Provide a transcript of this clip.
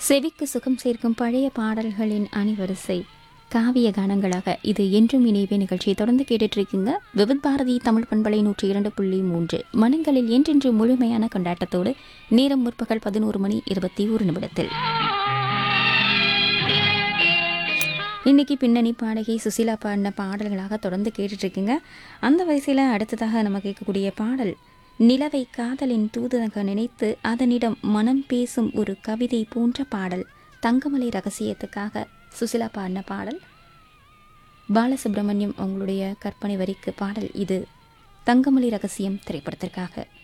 செவிக்கு சுகம் சேர்க்கும் பழைய பாடல்களின் அணிவரிசை காவிய கானங்களாக இது என்றும் இணைவே நிகழ்ச்சியை தொடர்ந்து கேட்டுட்டு இருக்கீங்க விவித் பாரதி தமிழ் பண்பலை நூற்றி இரண்டு புள்ளி மூன்று மனங்களில் என்றென்று முழுமையான கொண்டாட்டத்தோடு நேரம் முற்பகல் பதினோரு மணி இருபத்தி ஒரு நிமிடத்தில் இன்னைக்கு பின்னணி பாடகி சுசிலா பாடின பாடல்களாக தொடர்ந்து கேட்டுட்டு இருக்கீங்க அந்த வயசில் அடுத்ததாக நம்ம கேட்கக்கூடிய பாடல் நிலவை காதலின் தூதக நினைத்து அதனிடம் மனம் பேசும் ஒரு கவிதை போன்ற பாடல் தங்கமலை ரகசியத்துக்காக சுசிலா பாடின பாடல் பாலசுப்ரமணியம் அவங்களுடைய கற்பனை வரிக்கு பாடல் இது தங்கமலை ரகசியம் திரைப்படத்திற்காக